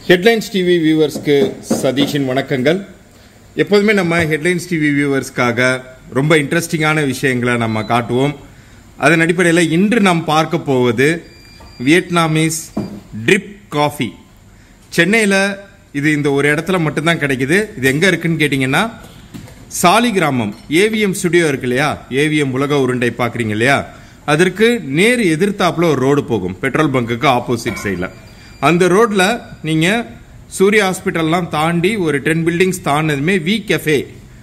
Headlines TV வியூவர்ஸ்க்கு சதீஷின் வணக்கங்கள் எப்போதுமே நம்ம ஹெட்லைன்ஸ் டிவி வியூவர்ஸ்க்காக ரொம்ப இன்ட்ரெஸ்டிங்கான விஷயங்களை நம்ம காட்டுவோம் அதன் அடிப்படையில் இன்று நாம் பார்க்க போவது வியட்நாமீஸ் ட்ரிப் காஃபி சென்னையில் இது இந்த ஒரு இடத்துல மட்டும்தான் கிடைக்குது இது எங்கே இருக்குன்னு கேட்டிங்கன்னா சாலிகிராமம் ஏவிஎம் ஸ்டுடியோ இருக்கு இல்லையா ஏவிஎம் உலக உருண்டை பார்க்குறீங்க இல்லையா அதற்கு நேர் எதிர்த்தாப்புல ஒரு ரோடு போகும் பெட்ரோல் பங்குக்கு ஆப்போசிட் சைடில் அந்த ரோட்ல நீங்கள் சூர்யா ஹாஸ்பிட்டல்லாம் தாண்டி ஒரு டென் பில்டிங்ஸ் தாண்டினதுமே வி கெஃபே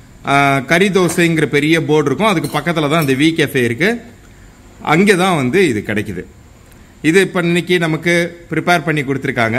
கறி தோசைங்கிற பெரிய போர்டு இருக்கும் அதுக்கு பக்கத்தில் தான் அந்த வி கெஃபே இருக்கு அங்கே தான் வந்து இது கிடைக்குது இது இப்போ இன்னைக்கு நமக்கு ப்ரிப்பேர் பண்ணி கொடுத்துருக்காங்க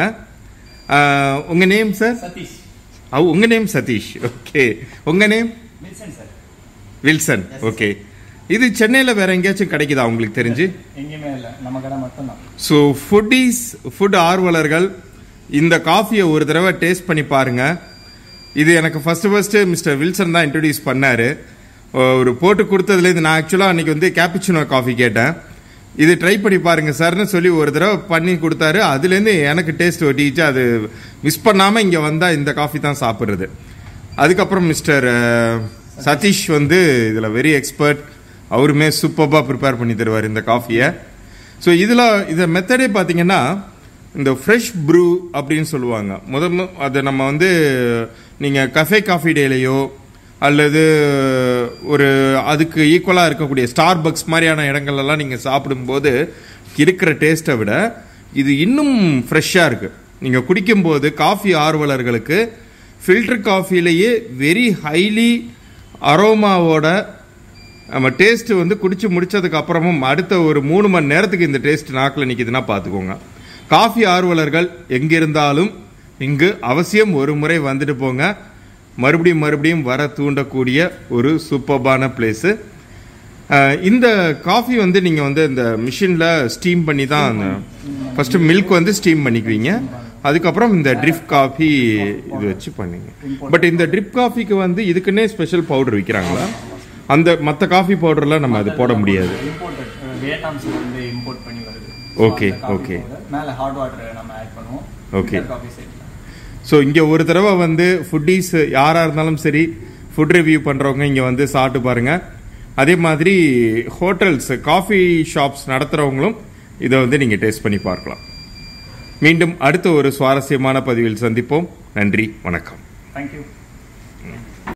ஆஹ், உங்க நேம் சார் சதீஷ் அவ் உங்க நேம் சதீஷ் ஓகே உங்க name Wilson sir Wilson okay இது சென்னையில வேற எங்கேயாச்சும் கிடைக்குதா உங்களுக்கு தெரிஞ்சு எங்கேயுமே இல்லை நம்ம கடை மட்டும்தான் ஸோ ஃபுட்டீஸ் ஃபுட் ஆர்வலர்கள் இந்த காஃபியை ஒரு தடவை டேஸ்ட் பண்ணி பாருங்க இது எனக்கு ஃபர்ஸ்ட் ஃபர்ஸ்ட் மிஸ்டர் வில்சன் தான் இன்ட்ரடியூஸ் பண்ணாரு ஒரு போட்டு கொடுத்ததுலேருந்து நான் ஆக்சுவலாக அன்னைக்கு வந்து கேப்பிச்சினோ காஃபி கேட்டேன் இது ட்ரை பண்ணி பாருங்க சார்னு சொல்லி ஒரு தடவை பண்ணி கொடுத்தாரு அதுலேருந்து எனக்கு டேஸ்ட் ஒட்டிச்சு அது மிஸ் பண்ணாமல் இங்கே வந்தால் இந்த காஃபி தான் சாப்பிட்றது அதுக்கப்புறம் மிஸ்டர் சதீஷ் வந்து இதில் வெரி எக்ஸ்பர்ட் அவருமே சூப்பராக ப்ரிப்பேர் பண்ணி தருவார் இந்த காஃபியை ஸோ இதில் இதை மெத்தடே பார்த்தீங்கன்னா இந்த ஃப்ரெஷ் ப்ரூ அப்படின்னு சொல்லுவாங்க முதல்ல அதை நம்ம வந்து நீங்கள் கஃபே காஃபி டேலையோ அல்லது ஒரு அதுக்கு ஈக்குவலாக இருக்கக்கூடிய ஸ்டார் பக்ஸ் மாதிரியான இடங்கள்லாம் நீங்கள் சாப்பிடும்போது இருக்கிற டேஸ்ட்டை விட இது இன்னும் ஃப்ரெஷ்ஷாக இருக்கு நீங்கள் குடிக்கும்போது காஃபி ஆர்வலர்களுக்கு ஃபில்டர் காஃபிலேயே வெரி ஹைலி அரோமாவோட நம்ம டேஸ்ட் வந்து குடிச்சு முடிச்சதுக்கு அப்புறமும் அடுத்த ஒரு மூணு மணி நேரத்துக்கு இந்த டேஸ்ட் நாக்கில் நிற்கிதுன்னா பார்த்துக்கோங்க காஃபி ஆர்வலர்கள் எங்கிருந்தாலும் இங்கு அவசியம் ஒரு முறை வந்துட்டு போங்க மறுபடியும் மறுபடியும் வர தூண்டக்கூடிய ஒரு சூப்பர்பான பிளேஸு இந்த காஃபி வந்து நீங்கள் வந்து இந்த மிஷினில் ஸ்டீம் பண்ணி தான் ஃபர்ஸ்ட் மில்க் வந்து ஸ்டீம் பண்ணிக்குவீங்க அதுக்கப்புறம் இந்த ட்ரிப் காஃபி இது வச்சு பண்ணீங்க பட் இந்த ட்ரிப் காஃபிக்கு வந்து இதுக்குன்னே ஸ்பெஷல் பவுடர் விற்கிறாங்களா அந்த மற்ற காஃபி பவுடர்லாம் நம்ம அது போட முடியாது இம்போர்ட்டட் வியட்நாம்ஸ்ல இருந்து இம்போர்ட் பண்ணி வருது Okay, அந்த coffee okay. powder. மேல ஹாட் வாட்டர் நம்ம ஆட் பண்ணுவோம் Okay. காஃபி சேர்க்கலாம் ஸோ இங்கே ஒரு தடவை வந்து ஃபுட்டீஸ் யாராக இருந்தாலும் சரி ஃபுட் ரிவ்யூ பண்ணுறவங்க இங்கே வந்து சாப்பிட்டு பாருங்க அதே மாதிரி ஹோட்டல்ஸ் காஃபி ஷாப்ஸ் நடத்துகிறவங்களும் இதை வந்து நீங்கள் டேஸ்ட் பண்ணி பார்க்கலாம் மீண்டும் அடுத்த ஒரு சுவாரஸ்யமான பதிவில் சந்திப்போம் நன்றி வணக்கம் தேங்க்யூ